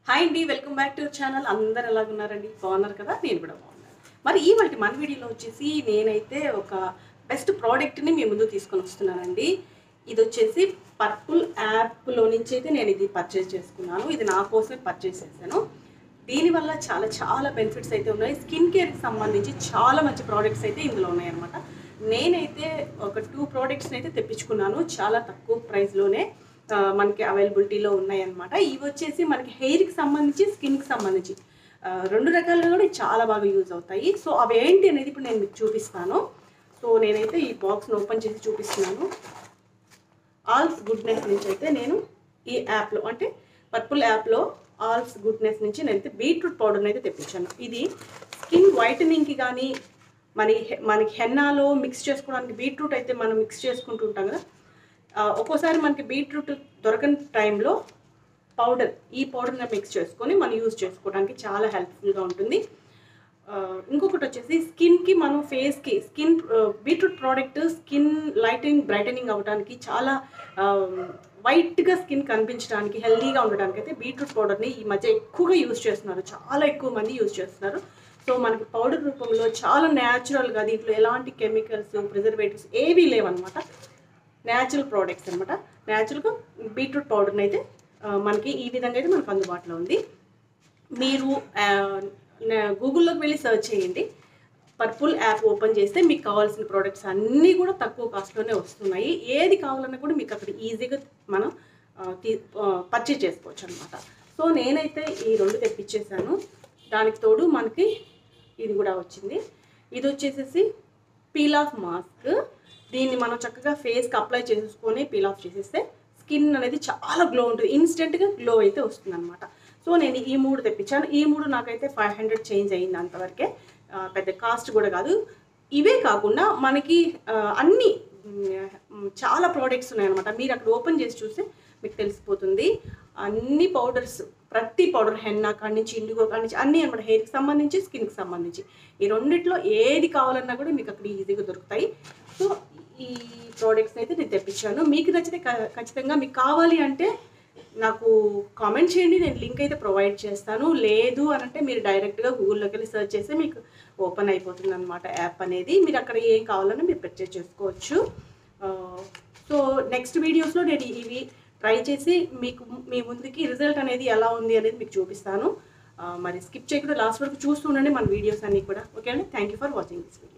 hi అండి welcome back to channel అందరు ఎలాగున్నారండి బాగున్నారు కదా నేను కూడా బాగున్నాను మరి ఈ వాటి మన వీడియోలో వచ్చేసి నేనైతే ఒక బెస్ట్ ప్రోడక్ట్ని మీ ముందు తీసుకొని వస్తున్నానండి ఇది వచ్చేసి పర్పుల్ యాప్లో నుంచి అయితే నేను ఇది పర్చేస్ చేసుకున్నాను ఇది నా కోసమే పర్చేస్ చేశాను దీనివల్ల చాలా చాలా బెనిఫిట్స్ అయితే ఉన్నాయి స్కిన్ కేర్కి సంబంధించి చాలా మంచి ప్రోడక్ట్స్ అయితే ఇందులో ఉన్నాయన్నమాట నేనైతే ఒక టూ ప్రోడక్ట్స్ని అయితే తెప్పించుకున్నాను చాలా తక్కువ ప్రైస్లోనే ఆ, మనకి అవైలబిలిటీలో ఉన్నాయన్నమాట ఇవి వచ్చేసి మనకి హెయిర్కి సంబంధించి స్కిన్కి సంబంధించి ఆ, రెండు రకాలుగా కూడా చాలా బాగా యూజ్ అవుతాయి సో అవి ఏంటి అనేది ఇప్పుడు నేను మీకు చూపిస్తాను సో నేనైతే ఈ బాక్స్ని ఓపెన్ చేసి చూపిస్తున్నాను ఆల్స్ గుడ్నెస్ నుంచి అయితే నేను ఈ యాప్లో అంటే పర్పుల్ యాప్లో ఆల్స్ గుడ్నెస్ నుంచి నేనైతే బీట్రూట్ పౌడర్ని అయితే తెప్పించాను ఇది స్కిన్ వైటనింగ్కి కానీ మన మనకి హెన్నాలో మిక్స్ చేసుకోవడానికి బీట్రూట్ అయితే మనం మిక్స్ చేసుకుంటూ ఉంటాం కదా ఆ, ఒక్కోసారి మనకి బీట్రూట్ దొరకని టైంలో పౌడర్ ఈ పౌడర్ని మిక్స్ చేసుకొని మనం యూజ్ చేసుకోవడానికి చాలా హెల్ప్ఫుల్గా ఉంటుంది ఆ, ఇంకొకటి వచ్చేసి స్కిన్కి మనం ఫేస్కి skin beetroot product skin lighting brightening అవ్వడానికి చాలా వైట్గా స్కిన్ కనిపించడానికి హెల్దీగా ఉండడానికి అయితే బీట్రూట్ పౌడర్ని ఈ మధ్య ఎక్కువగా యూజ్ చేస్తున్నారు చాలా ఎక్కువ మంది యూజ్ చేస్తున్నారు సో మనకి పౌడర్ రూపంలో చాలా న్యాచురల్గా దీంట్లో ఎలాంటి కెమికల్స్ ప్రిజర్వేటివ్స్ ఏవీ లేవన్నమాట న్యాచురల్ ప్రోడక్ట్స్ అనమాట న్యాచురల్గా బీట్రూట్ పౌడర్ని అయితే ఆ, మనకి ఈ విధంగా అయితే మనకు అందుబాటులో ఉంది మీరు ఆ, నా- గూగుల్లోకి వెళ్ళి సెర్చ్ చేయండి పర్పుల్ యాప్ ఓపెన్ చేస్తే మీకు కావాల్సిన ప్రోడక్ట్స్ అన్నీ కూడా తక్కువ కాస్ట్లోనే వస్తున్నాయి ఏది కావాలన్నా కూడా మీకు అక్కడ ఈజీగా మనం ఆ, తీ పర్చేజ్ చేసుకోవచ్చు అనమాట సో నేనైతే ఈ రెండు తెప్పించేసాను దానికి తోడు మనకి ఇది కూడా వచ్చింది ఇది వచ్చేసేసి పీల్ ఆఫ్ మాస్క్ దీన్ని మనం చక్కగా ఫేస్కి అప్లై చేసేసుకొని పీల్ ఆఫ్ చేసేస్తే స్కిన్ అనేది చాలా గ్లో ఉంటుంది ఇన్స్టెంట్గా గ్లో అయితే వస్తుంది అనమాట సో నేను ఈ మూడు తెప్పించాను ఈ మూడు నాకైతే ఫైవ్ హండ్రెడ్ చేంజ్ అయ్యింది అంతవరకే ఆ, పెద్ద కాస్ట్ కూడా కాదు ఇవే కాకుండా మనకి ఆ, అన్ని మ్, చాలా ప్రోడక్ట్స్ ఉన్నాయన్నమాట మీరు అక్కడ ఓపెన్ చేసి చూస్తే మీకు తెలిసిపోతుంది అన్ని పౌడర్స్ ప్రతి పౌడర్ హెన్నా కాడి నుంచి ఇండిగో కాడి నుంచి అన్నీ అనమాట హెయిర్కి సంబంధించి స్కిన్కి సంబంధించి ఈ రెండిట్లో ఏది కావాలన్నా కూడా మీకు అక్కడ ఈజీగా దొరుకుతాయి సో ఈ ప్రోడక్ట్స్ని అయితే నేను తెప్పించాను మీకు నచ్చితే క- ఖచ్చితంగా మీకు కావాలి అంటే నాకు కామెంట్ చేయండి నేను లింక్ అయితే ప్రొవైడ్ చేస్తాను లేదు అని అంటే మీరు డైరెక్ట్గా గూగుల్లోకి వెళ్ళి సెర్చ్ చేస్తే మీకు ఓపెన్ అయిపోతుంది అనమాట యాప్ అనేది మీరు అక్కడ ఏం కావాలన్నా మీరు పర్చేస్ చేసుకోవచ్చు సో నెక్స్ట్ వీడియోస్లో నేను ఇవి ట్రై చేసి మీకు మీ ముందుకి రిజల్ట్ అనేది ఎలా ఉంది అనేది మీకు చూపిస్తాను ఆ, మరి స్కిప్ చేయకుండా లాస్ట్ వరకు చూస్తూ ఉండండి మన వీడియోస్ అన్నీ కూడా ఓకే అండి thank you for watching this video